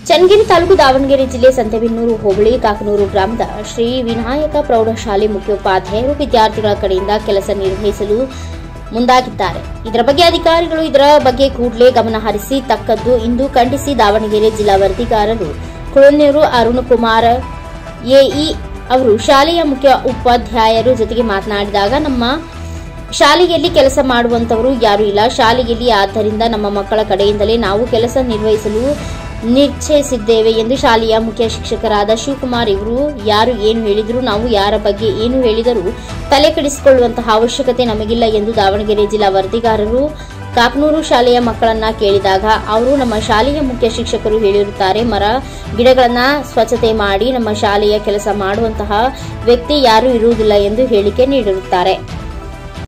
ಚನ್ನಗಿರಿ ತಾಲೂಕು ದಾವಣಗೆರೆ ಜಿಲ್ಲೆ ಸಂತೆಬೆನ್ನೂರು ಹೋಬಳಿ ಕಾಕನೂರು ಗ್ರಾಮದ ಶ್ರೀ ವಿನಾಯಕ ಪ್ರೌಢಶಾಲೆ ಮುಖ್ಯೋಪಾಧ್ಯಾಯರು ವಿದ್ಯಾರ್ಥಿಗಳ ಕಡೆಯಿಂದ ಕೆಲಸ ನಿರ್ವಹಿಸಲು ಮುಂದಾಗಿದ್ದಾರೆ ಇದರ ಬಗ್ಗೆ ಅಧಿಕಾರಿಗಳು ಇದರ ಬಗ್ಗೆ ಕೂಡಲೇ ಗಮನ ಹರಿಸಿ ತಕ್ಕದ್ದು ಇಂದು ಖಂಡಿಸಿ ದಾವಣಗೆರೆ ಜಿಲ್ಲಾ ವರದಿಗಾರರು ಕುಳನೂರು ಅರುಣ್ ಕುಮಾರ್ ಎಇ ಅವರು ಶಾಲೆಯ ಮುಖ್ಯ ಉಪಾಧ್ಯಾಯರು ಜೊತೆಗೆ ಮಾತನಾಡಿದಾಗ ನಮ್ಮ ಶಾಲೆಯಲ್ಲಿ ಕೆಲಸ ಮಾಡುವಂತವರು ಯಾರೂ ಇಲ್ಲ ಶಾಲೆಯಲ್ಲಿ ಆದ್ದರಿಂದ ನಮ್ಮ ಮಕ್ಕಳ ಕಡೆಯಿಂದಲೇ ನಾವು ಕೆಲಸ ನಿರ್ವಹಿಸಲು ನಿಶ್ಚಯಿಸಿದ್ದೇವೆ ಎಂದು ಶಾಲೆಯ ಮುಖ್ಯ ಶಿಕ್ಷಕರಾದ ಶಿವಕುಮಾರ್ ಇವರು ಯಾರು ಏನು ಹೇಳಿದ್ರು ನಾವು ಯಾರ ಬಗ್ಗೆ ಏನು ಹೇಳಿದರೂ ತಲೆ ಕೆಡಿಸಿಕೊಳ್ಳುವಂತಹ ಅವಶ್ಯಕತೆ ನಮಗಿಲ್ಲ ಎಂದು ದಾವಣಗೆರೆ ಜಿಲ್ಲಾ ವರದಿಗಾರರು ಕಾಕನೂರು ಶಾಲೆಯ ಮಕ್ಕಳನ್ನ ಕೇಳಿದಾಗ ಅವರು ನಮ್ಮ ಶಾಲೆಯ ಮುಖ್ಯ ಶಿಕ್ಷಕರು ಹೇಳಿರುತ್ತಾರೆ ಮರ ಗಿಡಗಳನ್ನ ಸ್ವಚ್ಛತೆ ಮಾಡಿ ನಮ್ಮ ಶಾಲೆಯ ಕೆಲಸ ಮಾಡುವಂತಹ ವ್ಯಕ್ತಿ ಯಾರೂ ಇರುವುದಿಲ್ಲ ಎಂದು ಹೇಳಿಕೆ ನೀಡಿರುತ್ತಾರೆ